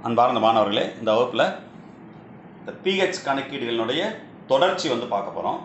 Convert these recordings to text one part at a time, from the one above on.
அன்பார்ந்த மாணவர்களே இந்த வகுப்பில் இந்த பிஹெச் கணக்கீடுகளினுடைய தொடர்ச்சி வந்து பார்க்க போகிறோம்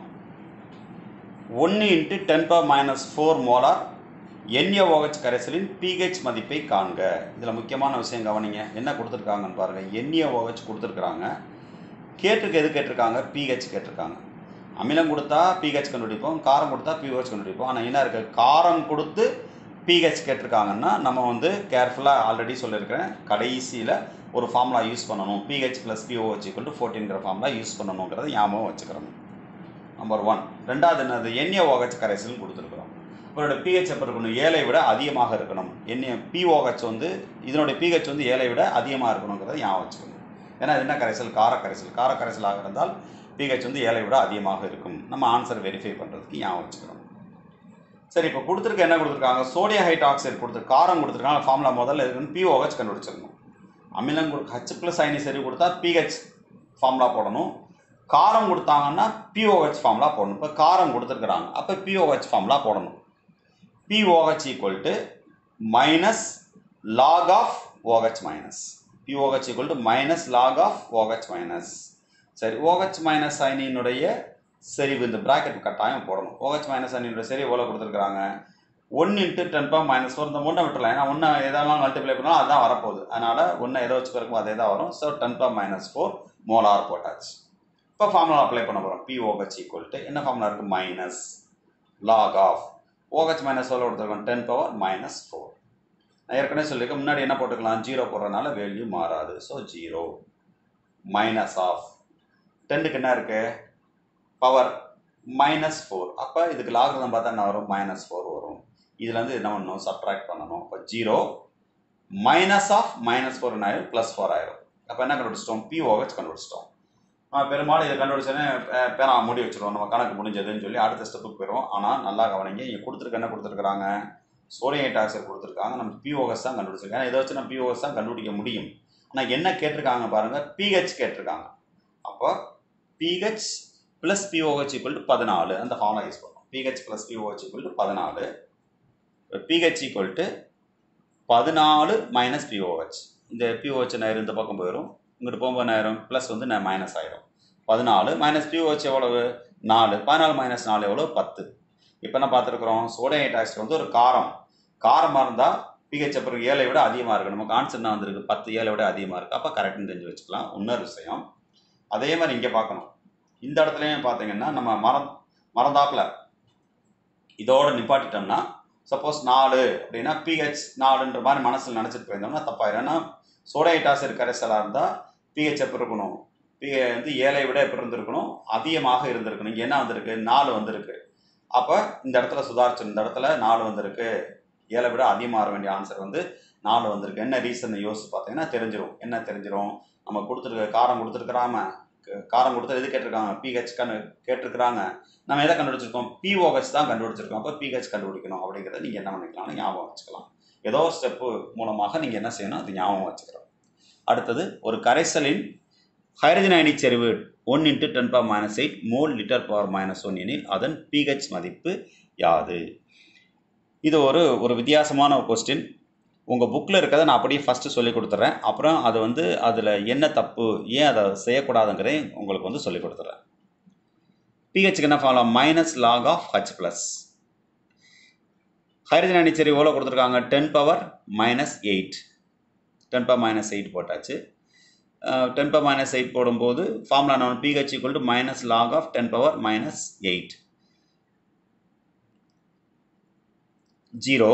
ஒன்று into ten power minus four molar NAOH கரைசலின் பிஹெச் மதிப்பை காண்க இதில் முக்கியமான விஷயம் கவனிங்க என்ன கொடுத்துருக்காங்கன்னு பாருங்கள் என்ஏஓஹெச் கொடுத்துருக்குறாங்க கேட்டிருக்க எது கேட்டிருக்காங்க பிஹெச் கேட்டிருக்காங்க அமிலம் கொடுத்தா பிஹெச் கண்டுபிடிப்போம் காரம் கொடுத்தா பிஹெச் கண்டுபிடிப்போம் ஆனால் என்ன இருக்குது காரம் கொடுத்து பிஹெச் கேட்டிருக்காங்கன்னா நம்ம வந்து கேர்ஃபுல்லாக ஆல்ரெடி சொல்லியிருக்கிறேன் கடைசியில் ஒரு ஃபார்முலா யூஸ் பண்ணணும் pH plus pOH equal to ஃபோர்டீன்கிற ஃபார்முலா யூஸ் பண்ணணுங்கிறத ஞாபகம் வச்சுக்கிறோம் நம்பர் ஒன் ரெண்டாவது என்னது என்ஏஓஹெச் கரைசல் கொடுத்துருக்குறோம் அவரோட பிஹெச் எப்போ இருக்கணும் ஏழை விட அதிகமாக இருக்கணும் என்ஏ பிஓஹெச் வந்து இதனுடைய பிஹெச் வந்து ஏழை விட அதிகமாக இருக்கணுங்கிறத ஞாபகம் வச்சுக்கணும் ஏன்னா இது என்ன கரைசல் கார கரைசல் கார கரைசலாக இருந்தால் பிஹெச் வந்து ஏழை விட அதிகமாக இருக்கும் நம்ம ஆன்சர் வெரிஃபை பண்ணுறதுக்கு ஞாபகம் வச்சுக்கிறோம் சரி இப்போ கொடுத்துருக்க என்ன கொடுத்துருக்காங்க சோடியம் ஹைட்ராக்சைடு கொடுத்து காரம் கொடுத்துருக்காங்க ஃபார்முலா முதல்ல இருக்குன்னு பிஓஹெச் கண்டுபிடிச்சிடணும் அமிலம் கொடு ஹச் ப்ளஸ் அயனி சரி கொடுத்தா பிஹெச் ஃபார்முலா போடணும் காரம் கொடுத்தாங்கன்னா பிஓஹெச் ஃபார்முலா போடணும் இப்போ காரம் கொடுத்துருக்குறாங்க அப்போ பிஓஹெச் ஃபார்முலா போடணும் pOH equal to minus log of OH minus pOH equal to minus log of OH minus சரி ஓஹெச் மைனஸ் அயனியினுடைய செறிவு இந்த ப்ராக்கெட் கட்டாயம் போடணும் ஓஹெச் மைனஸ் அயனியுடைய செறிவு எவ்வளோ கொடுத்துருக்குறாங்க one into ten power minus four இந்த ஒன்றை விட்டுலாம் ஏன்னா ஒன்று எதெல்லாம் மல்டிப்ளை பண்ணாலும் அதுதான் வரப்போகுது அதனால் ஒன்று எதை வச்சு பிறக்கும் அதே தான் வரும் so ten power minus four molar போட்டாச்சு இப்போ ஃபார்முலா அப்ளை பண்ண போகிறோம் பிஓஹெச் ஈக்குவல் டு என்ன ஃபார்முலா இருக்குது minus log of OH minus எவ்வளோ கொடுத்துருக்கோம் டென் பவர் மைனஸ் ஃபோர் நான் ஏற்கனவே சொல்லியிருக்கேன் முன்னாடி என்ன போட்டுக்கலாம் ஜீரோ போடுறதுனால வேல்யூ மாறாது ஸோ ஜீரோ மைனஸ் ஆஃப் டென்னுக்கு என்ன இருக்குது பவர் மைனஸ் ஃபோர் அப்போ இதுக்கு லாகிரதம் பார்த்தா என்ன வரும் மைனஸ் ஃபோர் வரும் இதுலேருந்து என்ன பண்ணணும் சப்ட்ராக்ட் பண்ணணும் இப்போ zero minus of minus four ஆயிரும் ப்ளஸ் ஃபோர் ஆயிரும் அப்போ என்ன கண்டுபிடிச்சிட்டோம் பிஓஹெச் கண்டுபிடிச்சிட்டோம் பெரும்பாலும் இதை கண்டுபிடிச்சோன்னே பேனா மூடி வச்சுருவோம் நம்ம கணக்கு முடிஞ்சதுன்னு சொல்லி அடுத்த ஸ்டெப்புக்கு போயிடுவோம் ஆனால் நல்லா கவனிங்க இங்கே கொடுத்துருக்க என்ன கொடுத்துருக்குறாங்க சோடியம் ஹைட்ராக்சைடு கொடுத்துருக்காங்க நம்ம பிஓஎஸ் தான் கண்டுபிடிச்சிருக்கோம் ஏன்னா இதை வச்சு நம்ம பிஓஎஸ் தான் கண்டுபிடிக்க முடியும் ஆனால் என்ன கேட்டிருக்காங்க பாருங்கள் பிஹெச் கேட்டிருக்காங்க அப்போ pH plus pOH equal to பதினாலு அந்த ஃபார்முலா யூஸ் பண்ணுவோம் pH plus pOH equal to பதினாலு பிஹெச் ஈக்குவல் டு பதினாலு மைனஸ் பிஓஹெச் இந்த பிஓஹெச் நேரம் இந்த பக்கம் போயிடும் இங்கிட்டு போகும்போது நேரம் ப்ளஸ் வந்து நான் மைனஸ் ஆயிரும் பதினாலு மைனஸ் பிஓஹெச் எவ்வளவு நாலு பதினாலு மைனஸ் நாலு எவ்வளோ பத்து இப்போ என்ன பார்த்துருக்குறோம் சோடியம் ஹைட்ராக்சைடு வந்து ஒரு காரம் காரமாக இருந்தால் பிஹெச் அப்புறம் ஏழை விட அதிகமாக இருக்குது நமக்கு ஆன்சர் என்ன வந்திருக்கு பத்து ஏழை விட அதிகமாக இருக்குது அப்போ கரெக்ட்னு தெரிஞ்சு வச்சுக்கலாம் இன்னொரு விஷயம் அதே மாதிரி இங்கே பார்க்கணும் இந்த இடத்துலையும் பார்த்தீங்கன்னா நம்ம மரம் மறந்தாப்பில் இதோட நிப்பாட்டிட்டோம்னா சப்போஸ் நாலு அப்படின்னா பிஹெச் நாலுன்ற மாதிரி மனசில் நினச்சிட்டு போயிருந்தோம்னா தப்பாயிரும் ஏன்னா சோடைட்டாசிட் கரைசலாக இருந்தால் பிஹெச் எப்படி இருக்கணும் பி வந்து ஏழை விட எப்படி இருந்திருக்கணும் அதிகமாக இருந்திருக்கணும் இங்கே என்ன வந்திருக்கு நாலு வந்திருக்கு அப்போ இந்த இடத்துல சுதாரிச்சு இந்த இடத்துல நாலு வந்திருக்கு ஏழை விட அதிகமாக வர வேண்டிய ஆன்சர் வந்து நாலு வந்திருக்கு என்ன ரீசன் யோசிச்சு பார்த்தீங்கன்னா தெரிஞ்சிடும் என்ன தெரிஞ்சிடும் நம்ம கொடுத்துருக்க காரம் கொடுத்துருக்குறாம காரம் கொடுத்து எது கேட்டிருக்காங்க பிஹெச் கண்டு கேட்டிருக்கிறாங்க நம்ம எதை கண்டுபிடிச்சிருக்கோம் பிஓஹெச் தான் கண்டுபிடிச்சிருக்கோம் அப்போ பிஹெச் கண்டுபிடிக்கணும் அப்படிங்கிறத நீங்கள் என்ன பண்ணிக்கலாம்னு ஞாபகம் வச்சுக்கலாம் ஏதோ ஸ்டெப்பு மூலமாக நீங்கள் என்ன செய்யணும் அது ஞாபகம் வச்சுக்கிறோம் அடுத்தது ஒரு கரைசலின் ஹைட்ரஜன் அயனி செறிவு one into ten power minus eight mole litre power minus one எனில் அதன் பிஹெச் மதிப்பு யாது இது ஒரு ஒரு வித்தியாசமான கொஸ்டின் உங்கள் புக்கில் இருக்கிறத நான் அப்படியே ஃபஸ்ட்டு சொல்லி கொடுத்துட்றேன் அப்புறம் அது வந்து அதில் என்ன தப்பு ஏன் அதை செய்யக்கூடாதுங்கிறதையும் உங்களுக்கு வந்து சொல்லி கொடுத்துட்றேன் பிஹெச்சுக்கு என்ன follow minus log of H plus hydrogen அணிச்சரி எவ்வளோ கொடுத்துருக்காங்க ten power minus eight ten power minus eight போட்டாச்சு டென் பவர் மைனஸ் எயிட் போடும்போது ஃபார்முலா நான் pH equal to minus log of ten power minus eight zero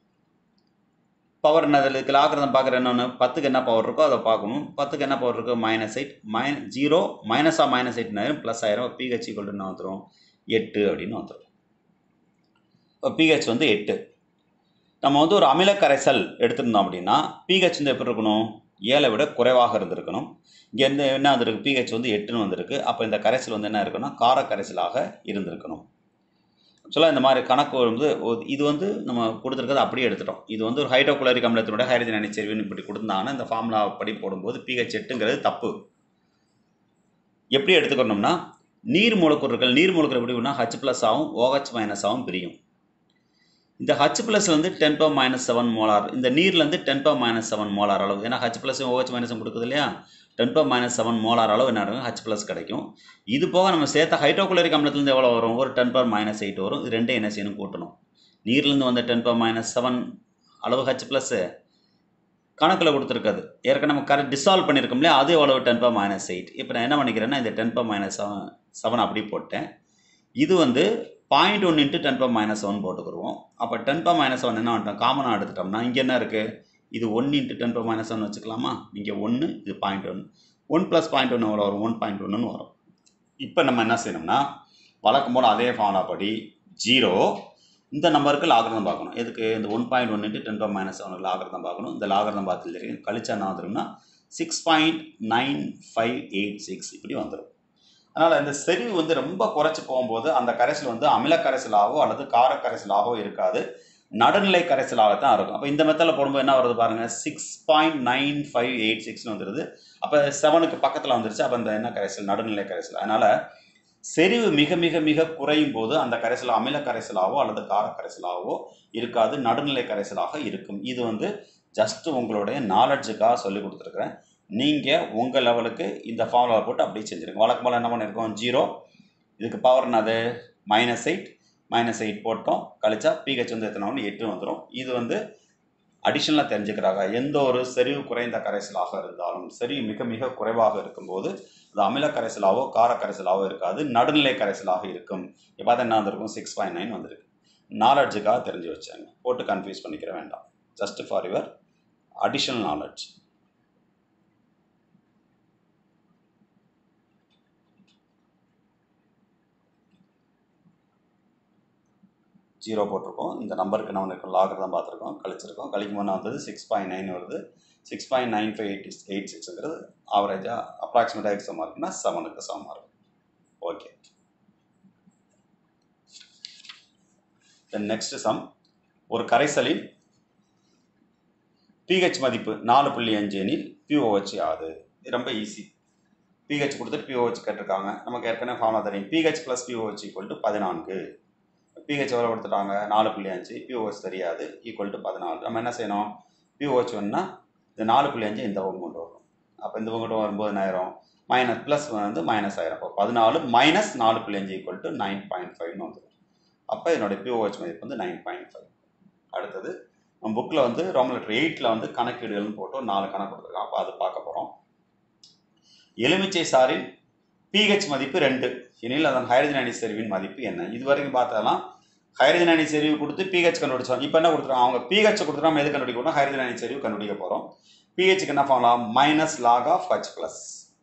power என்னது இதுக்கு ஆக்கிரதம் பார்க்குற என்னொன்று பத்துக்கு என்ன பவர் இருக்கோ அதை பார்க்கணும் பத்துக்கு என்ன பவர் இருக்கோ மைனஸ் எயிட் மைன ஜீரோ மைனஸாக மைனஸ் எயிட் ஆயிரும் ப்ளஸ் ஆயிரும் பிஹெச் ஈக்குவல் என்ன வந்துடும் எட்டு அப்படின்னு வந்துடும் இப்போ பிஹெச் வந்து எட்டு நம்ம வந்து ஒரு அமில கரைசல் எடுத்திருந்தோம் அப்படின்னா பிஹெச் வந்து எப்படி இருக்கணும் ஏழை விட குறைவாக இருந்திருக்கணும் இங்கே இருந்து என்ன வந்திருக்கு பிஹெச் வந்து எட்டுன்னு வந்திருக்கு அப்போ இந்த கரைசல் வந்து என்ன இருக்குன்னா கார கரைசலாக இருந்திருக்கணும் ஆக்சுவலாக இந்த மாதிரி கணக்கு வந்து இது வந்து நம்ம கொடுத்துருக்கறது அப்படியே எடுத்துட்டோம் இது வந்து ஒரு ஹைட்ரோகுளரிக் அமிலத்தினுடைய ஹைட்ரஜன் அணிச்செறிவுன்னு இப்படி கொடுத்தாங்கன்னா இந்த ஃபார்முலா படி போடும்போது பிஹெச் எட்டுங்கிறது தப்பு எப்படி எடுத்துக்கணும்னா நீர் மூலக்கூறுகள் நீர் மூலக்கூறு எப்படி ஹச் ப்ளஸ் ஆகும் ஓஹெச் மைனஸ் ஆகும் பிரியும் இந்த ஹச் ப்ளஸ் வந்து ten power minus seven molar இந்த நீர்லேருந்து ten power minus seven molar அளவு ஏன்னா ஹச் ப்ளஸ் ஓஹெச் மைனஸும் கொடுக்குது இல்லையா ten power minus seven molar அளவு என்ன இருக்கும் ஹச் ப்ளஸ் கிடைக்கும் இது போக நம்ம சேர்த்த ஹைட்ரோகுளரிக் அமிலத்துலேருந்து எவ்வளோ வரும் ஒரு டென் பவர் மைனஸ் எயிட் வரும் இது ரெண்டையும் என்ன செய்யணும் கூட்டணும் நீர்லேருந்து வந்த டென் பவர் மைனஸ் செவன் அளவு ஹச் ப்ளஸ்ஸு கணக்கில் கொடுத்துருக்காது ஏற்கனவே நம்ம கரெக்ட் டிசால்வ் பண்ணியிருக்கோம் இல்லையா அது எவ்வளவு டென் பவர் மைனஸ் எயிட் இப்போ நான் என்ன பண்ணிக்கிறேன்னா இந்த ten power minus seven seven அப்படி போட்டேன் இது வந்து point one into ten power minus seven போட்டுக்கிடுவோம் அப்போ டென் பவர் மைனஸ் செவன் என்ன பண்ணிட்டோம் காமனாக எடுத்துட்டோம்னா இங்கே என்ன இருக்குது இது one into ten power minus seven வச்சுக்கலாமா இங்கே ஒன்று இது point one one plus point ஒன்று எவ்வளோ வரும் ஒன் பாயிண்ட் ஒன்றுன்னு வரும் இப்போ நம்ம என்ன செய்யணும்னா வழக்கம் போல் அதே ஃபார்முலா படி ஜீரோ இந்த நம்பருக்கு லாகிரதம் பார்க்கணும் எதுக்கு இந்த one point one into ten power minus செவனுக்கு லாகிரதம் பார்க்கணும் இந்த லாகிரதம் பார்த்து தெரியும் கழிச்சா என்ன வந்துரும்னா six point nine five eight six இப்படி வந்துடும் அதனால் இந்த செறிவு வந்து ரொம்ப குறைச்சி போகும்போது அந்த கரைசல் வந்து அமில கரைசலாகவோ அல்லது கார கரைசலாகவோ இருக்காது நடுநிலை கரைசலாக தான் இருக்கும் அப்போ இந்த மெத்தடில் போடும்போது என்ன வருது பாருங்கள் six point nine five eight சிக்ஸ்னு வந்துடுது அப்போ செவனுக்கு பக்கத்தில் வந்துருச்சு அப்போ இந்த என்ன கரைசல் நடுநிலை கரைசல் அதனால் செறிவு மிக மிக மிக குறையும் போது அந்த கரைசல் அமில கரைசலாகவோ அல்லது கார கரைசலாகவோ இருக்காது நடுநிலை கரைசலாக இருக்கும் இது வந்து ஜஸ்ட் உங்களுடைய நாலெட்ஜுக்காக சொல்லி கொடுத்துருக்குறேன் நீங்கள் உங்கள் லெவலுக்கு இந்த ஃபார்முலா போட்டு அப்படியே செஞ்சுருங்க வழக்கம் போல் என்ன பண்ணியிருக்கோம் ஜீரோ இதுக்கு பவர் என்னது மைனஸ் எயிட் மைனஸ் எயிட் போட்டோம் கழிச்சா பிஹெச் வந்து எத்தனை ஒன்று எட்டு வந்துடும் இது வந்து அடிஷ்னலாக தெரிஞ்சுக்கிறாங்க எந்த ஒரு செறிவு குறைந்த கரைசலாக இருந்தாலும் செறிவு மிக மிக குறைவாக இருக்கும்போது அது அமில கரைசலாவோ கார கரைசலாவோ இருக்காது நடுநிலை கரைசலாக இருக்கும் இப்போ பார்த்தா என்ன வந்திருக்கும் சிக்ஸ் பாயிண்ட் நைன் வந்திருக்கு நாலெட்ஜுக்காக தெரிஞ்சு வச்சாங்க போட்டு கன்ஃபியூஸ் பண்ணிக்கிற வேண்டாம் just for your additional knowledge zero போட்டிருக்கோம் இந்த நம்பருக்கு நம்ம இருக்கும் லாகர் தான் பார்த்துருக்கோம் கழிச்சிருக்கோம் கழிக்கும் போது வந்தது சிக்ஸ் பாயிண்ட் நைன் வருது six point nine five eight eight சிக்ஸுங்கிறது ஆவரேஜாக அப்ராக்சிமேட்டாக எக்ஸாமாக இருக்குன்னா செவனுக்கு சமமாக இருக்கும் ஓகே தென் நெக்ஸ்ட் சம் ஒரு கரைசலின் பிஹெச் மதிப்பு நாலு புள்ளி அஞ்சு எனில் பிஓஹெச் ஆகுது இது ரொம்ப ஈஸி பிஹெச் கொடுத்துட்டு பிஓஹெச் கேட்டிருக்காங்க நமக்கு ஏற்கனவே ஃபார்முலா தெரியும் pH plus pOH equal to பதினான்கு பிஹெச் எவ்வளோ கொடுத்துட்டாங்க நாலு புள்ளி அஞ்சு பிஓஹெச் தெரியாது ஈக்குவல் டு பதினாலு நம்ம என்ன செய்யணும் பிஓஹெச் வேணுன்னா இந்த நாலு புள்ளி அஞ்சு இந்த பக்கம் கொண்டு வரணும் அப்போ இந்த பக்கம் கொண்டு வரும்போது என்ன ஆயிரும் மைனஸ் ப்ளஸ் வந்து மைனஸ் ஆயிரும் அப்போ பதினாலு மைனஸ் நாலு புள்ளி அஞ்சு ஈக்குவல் டு நைன் பாயிண்ட் ஃபைவ்னு வந்துடும் அப்போ என்னுடைய பிஓஹெச் மதிப்பு வந்து நைன் பாயிண்ட் ஃபைவ் அடுத்தது நம்ம புக்கில் வந்து ரோமன் லெட்டர் எயிட்டில் வந்து கணக்கீடுகள்னு போட்டு ஒரு நாலு கணக்கு கொடுத்துருக்கோம் அப்போ அது பார்க்க போகிறோம் எலுமிச்சை சாரின் பிஹெச் மதிப்பு ரெண்டு எனில் அதன் ஹைட்ரஜன் அணி செறிவின் மதிப்பு என்ன இது வரைக்கும் பார்த்ததெல்லாம் ஹைட்ரஜன் அணி செறிவு கொடுத்து பிஹெச் கண்டுபிடிச்சோம் இப்போ என்ன கொடுத்துருக்கோம் அவங்க பிஹெச் கொடுத்துட்டு நம்ம எது கண்டுபிடிக்கணும் ஹைட்ரஜன் அணி செறிவு கண்டுபிடிக்க போகிறோம் பிஹெச்சுக்கு என்ன பண்ணலாம் minus log of H plus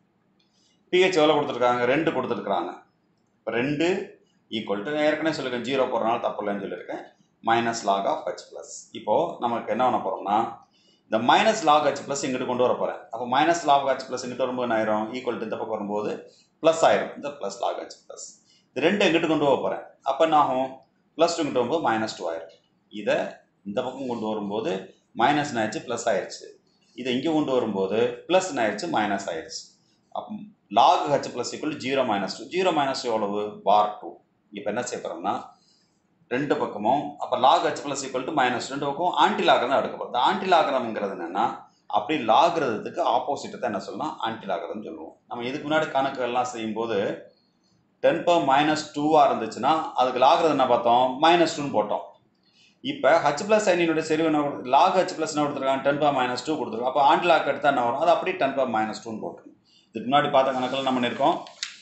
pH எவ்வளோ கொடுத்துருக்காங்க ரெண்டு கொடுத்துருக்குறாங்க இப்போ ரெண்டு ஈக்குவல் டு ஏற்கனவே சொல்லியிருக்கேன் ஜீரோ போடுறனால தப்பு இல்லைன்னு சொல்லியிருக்கேன் minus log of H plus இப்போது நமக்கு என்ன பண்ண போகிறோம்னா இந்த மைனஸ் லாக் ஹச் ப்ளஸ் இங்கிட்டு கொண்டு வர போகிறேன் அப்போ மைனஸ் லாக் ஹச் ப்ளஸ் இங்கிட்டு வரும்போது என்ன ஆயிரும் ஈக்குவல் டு இந்த பக்கம் வரும்போது ப்ளஸ் ஆயிரும் இந்த ப்ளஸ் லாக் ஹச் ப்ளஸ் இது ரெண்டு எங்கிட்டு கொண்டு போக போகிறேன் அப்போ என்ன ஆகும் ப்ளஸ் டூ இங்கிட்டு வரும்போது மைனஸ் டூ ஆயிரும் இதை இந்த பக்கம் கொண்டு வரும்போது மைனஸ் ஆயிடுச்சு ப்ளஸ் ஆயிடுச்சு இதை இங்கே கொண்டு வரும்போது ப்ளஸ் ஆயிடுச்சு மைனஸ் ஆயிடுச்சு அப்போ log H plus equal zero minus two zero minus two எவ்வளவு பார் டூ இப்போ என்ன செய்ய போகிறோம்னா ரெண்டு பக்கமும் அப்போ log H plus equal to minus ரெண்டு பக்கம் ஆன்டி லாகரம் தான் எடுக்கப்படுது ஆன்டி லாகரம்ங்கிறது என்னென்னா அப்படி லாகிறதுக்கு ஆப்போசிட்டை தான் என்ன சொல்லலாம் ஆன்டி லாகரம் சொல்லுவோம் நம்ம இதுக்கு முன்னாடி கணக்குகள்லாம் செய்யும்போது டென் பர் மைனஸ் டூவாக இருந்துச்சுன்னா அதுக்கு லாகிறது என்ன பார்த்தோம் மைனஸ் டூன்னு போட்டோம் இப்போ ஹச் ப்ளஸ் சைனினுடைய செறிவு என்ன கொடுத்து லாக் ஹச் ப்ளஸ் என்ன கொடுத்துருக்காங்க டென் பர் மைனஸ் டூ கொடுத்துருக்கோம் அப்போ ஆன்டி லாக் எடுத்தால் என்ன வரும் அது அப்படியே டென் பர் மைனஸ் டூன்னு போட்டுருக்கோம் இதுக்கு முன்னாடி பார்த்த கணக்கில் என்ன பண்ணியிருக்கோம்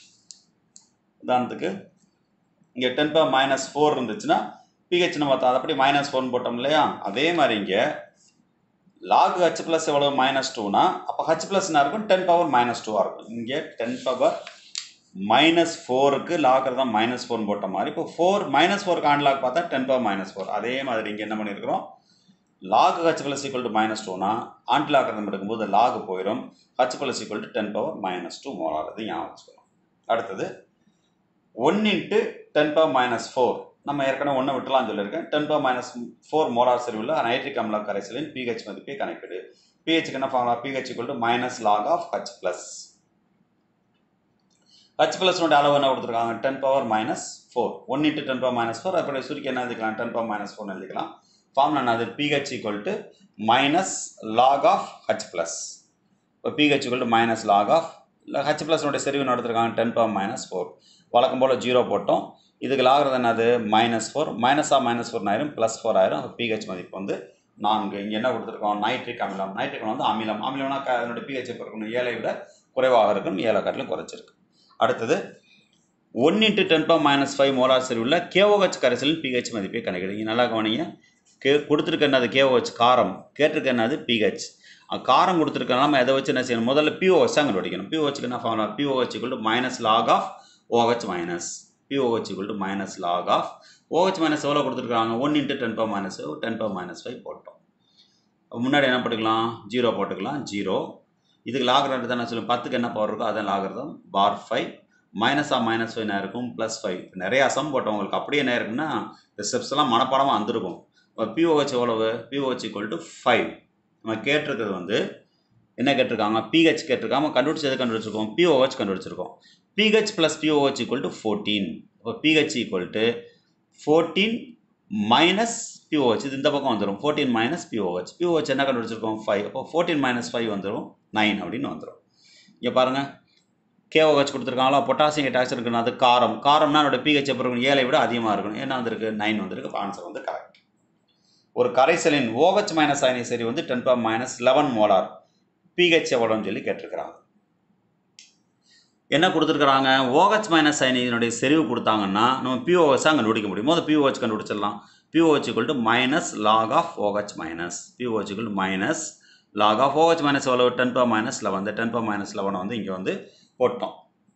உதாரணத்துக்கு இங்கே டென் பவர் மைனஸ் ஃபோர் இருந்துச்சுன்னா பிஹெச்னு பார்த்தா அது அப்படி மைனஸ் ஃபோர்னு போட்டோம் இல்லையா அதே மாதிரி இங்கே லாக் ஹச் ப்ளஸ் எவ்வளோ மைனஸ் டூனா அப்போ ஹச் ப்ளஸ் என்ன இருக்கும் டென் பவர் மைனஸ் டூவாக இருக்கும் இங்கே டென் பவர் மைனஸ் ஃபோருக்கு லாக்கர் தான் மைனஸ் ஃபோர்னு போட்ட மாதிரி இப்போ ஃபோர் மைனஸ் ஃபோருக்கு ஆன் லாக் பார்த்தா டென் பவர் மைனஸ் ஃபோர் அதே மாதிரி இங்கே என்ன பண்ணியிருக்கிறோம் log H plus equal to minus டூனா ஆன்டி லாக்கர் நம்ம எடுக்கும்போது லாக் போயிடும் H plus equal to ten power minus two மோலாகிறது ஞாபகம் வச்சுக்கணும் அடுத்தது one into ten power minus four நம்ம ஏற்கனவே ஒன்று விட்டுலாம் சொல்லியிருக்கேன் ten power minus four molar செறிவில் நைட்ரிக் அமில கரைசலின் பிஹெச் மதிப்பை கணக்கிடு பிஹெச்சுக்கு என்ன formula pH equal to minus log of H plus H ப்ளஸ்னுடைய அளவு என்ன கொடுத்துருக்காங்க ten power minus four one into ten power minus four அப்படி சுருக்கி என்ன எழுதிக்கலாம் டென் பவர் மைனஸ் ஃபோர்னு எழுதிக்கலாம் ஃபார்ம்ல என்னது pH equal to minus log of H plus இப்போ pH equal to minus log of இல்லை ஹச் ப்ளஸ்னுடைய செறிவு நடத்திருக்காங்க டென் பவர் மைனஸ் ஃபோர் வழக்கம் போல் ஜீரோ போட்டோம் இதுக்கு லாகிறது என்னது மைனஸ் ஃபோர் மைனஸாக மைனஸ் ஃபோர் ஆயிரும் ப்ளஸ் ஃபோர் ஆயிரும் அப்போ பிஹெச் மதிப்பு வந்து நான்கு இங்கே என்ன கொடுத்துருக்கோம் நைட்ரிக் அமிலம் நைட்ரிக் அமிலம் வந்து அமிலம் அமிலம்னா க- அதனுடைய பிஹெச் எப்போ இருக்கணும் ஏழை விட குறைவாக இருக்கும் ஏழை காட்டிலும் குறைச்சிருக்கு அடுத்தது one into ten power minus five molar செறிவுள்ள கேஓஹெச் கரைசலின் பிஹெச் மதிப்பை கணக்கிடு இங்கே நல்லா கவனிங்க கே கொடுத்துருக்க என்னது கேஓஹெச் காரம் கேட்டிருக்க என்னது பிஹெச் காரம் கொடுத்துருக்கனால நம்ம எதை வச்சு என்ன செய்யணும் முதல்ல பிஓஹெச் தான் கண்டுபிடிக்கணும் பிஓஹெச்சுக்கு என்ன formula pOH equal to minus log of OH minus pOH equal to minus log of OH minus எவ்வளோ கொடுத்துருக்காங்க one into ten power minus ten power minus five போட்டோம் முன்னாடி என்ன போட்டுக்கலாம் ஜீரோ போட்டுக்கலாம் ஜீரோ இதுக்கு லாகிறது தானே சொல்லும் பத்துக்கு என்ன பவர் இருக்கோ அதான் லாகிறதும் பார் ஃபைவ் மைனஸாக மைனஸ் ஃபைவ் என்ன இருக்கும் ப்ளஸ் ஃபைவ் நிறைய சம் போட்டோம் உங்களுக்கு அப்படியே என்ன இருக்குன்னா இந்த ஸ்டெப்ஸ் எல்லாம் மனப்பாடமாக வந்திருக்கும் பிஓஹெச் எவ்வளவு பிஓஹெச் ஈக்குவல் டு ஃபைவ் நம்ம கேட்டிருக்கிறது வந்து என்ன கேட்டிருக்காங்க பிஹெச் கேட்டிருக்காம கண்டுபிடிச்சு எது கண்டுபிடிச்சிருக்கோம் பிஓஹெச் கண்டுபிடிச்சிருக்கோம் pH plus pOH equal to fourteen இப்போ pH equal to fourteen minus pOH இது இந்த பக்கம் வந்துடும் ஃபோர்டீன் மைனஸ் பிஓஹெச் பிஓஹெச் என்ன கண்டுபிடிச்சிருக்கோம் ஃபைவ் அப்போ ஃபோர்டீன் மைனஸ் ஃபைவ் வந்துடும் நைன் அப்படின்னு வந்துடும் இங்கே பாருங்கள் கேஓஹெச் கொடுத்துருக்காங்களா பொட்டாசியம் ஹைட்ராக்சைடு இருக்கணும் அது காரம் காரம்னா அதோட பிஹெச் எப்போ இருக்கணும் ஏழை விட அதிகமாக இருக்கணும் என்ன வந்திருக்கு நைன் வந்திருக்கு ஆன்சர் வந்து கரெக்ட் ஒரு கரைசலின் OH மைனஸ் அயனி சரி வந்து ten power minus eleven molar pH எவ்வளோன்னு சொல்லி கேட்டிருக்கிறாங்க என்ன கொடுத்துருக்குறாங்க OH மைனஸ் அயனியினுடைய செறிவு கொடுத்தாங்கன்னா நம்ம பிஓஹெச் தான் கண்டுபிடிக்க முடியும் முதல் பிஓஹெச் கண்டுபிடிச்சிடலாம் pOH equal to minus log of OH minus pOH equal to minus log of OH minus எவ்வளோ டென் பவர் மைனஸ் லெவன் இந்த டென் பவர் மைனஸ் லெவனை வந்து இங்கே வந்து போட்டோம்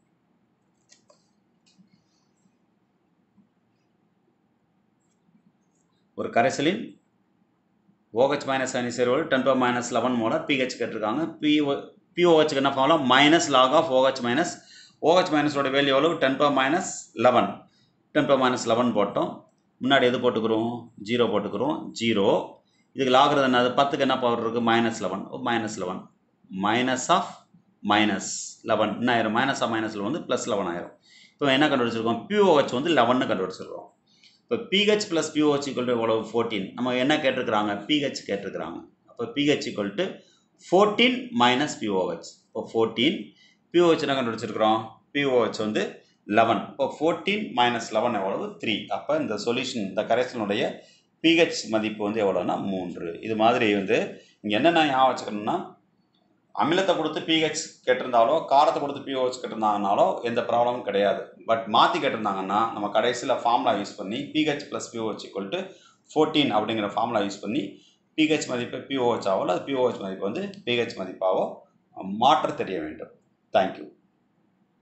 ஒரு கரைசலின் OH மைனஸ் அணி சேர்வோடு டென் பவர் மைனஸ் லெவன் மூலம் பிஹெச் கேட்டிருக்காங்க பிஓ பிஓஹெச்சுக்கு என்ன formula minus log of OH minus OH மைனஸோட வேல்யூ எவ்வளவு ten power minus eleven ten power minus eleven போட்டோம் முன்னாடி எது போட்டுக்கிறோம் ஜீரோ போட்டுக்கிறோம் ஜீரோ இதுக்கு லாகிறது என்னது பத்துக்கு என்ன பவர் இருக்குது minus eleven minus eleven minus of minus eleven என்ன ஆயிரும் மைனஸ் ஆஃப் மைனஸ் வந்து ப்ளஸ் லெவன் ஆயிரும் இப்போ என்ன கண்டுபிடிச்சிருக்கோம் பிஓஹெச் வந்து லெவன்னு கண்டுபிடிச்சிருக்கோம் இப்போ pH plus pOH equal to எவ்வளவு ஃபோர்டீன் நம்ம என்ன கேட்டிருக்கிறாங்க பிஹெச் கேட்டிருக்கிறாங்க அப்போ pH equal to fourteen minus pOH இப்போ ஃபோர்டீன் பிஓஹெச் என்ன கண்டுபிடிச்சிருக்கிறோம் பிஓஹெச் வந்து லெவன் இப்போ ஃபோர்டீன் மைனஸ் லெவன் எவ்வளவு த்ரீ அப்போ இந்த சொல்யூஷன் இந்த கரைசலுடைய பிஹெச் மதிப்பு வந்து எவ்வளோன்னா மூன்று இது மாதிரி வந்து இங்கே என்னென்ன ஞாபகம் வச்சுக்கணும்னா அமிலத்தை கொடுத்து பிஹெச் கேட்டிருந்தாலோ காரத்தை கொடுத்து பிஹெச் கேட்டிருந்தாங்கனாலோ எந்த ப்ராப்ளமும் கிடையாது பட் மாற்றி கேட்டிருந்தாங்கன்னா நம்ம கடைசியில் ஃபார்முலா யூஸ் பண்ணி pH plus pOH equal to fourteen அப்படிங்கிற ஃபார்முலா யூஸ் பண்ணி பிஹெச் மதிப்பை பிஓஹெச் ஆவோ அல்லது பிஓஹெச் மதிப்பு வந்து பிஹெச் மதிப்பாவோ மாற்ற தெரிய வேண்டும் தேங்க்யூ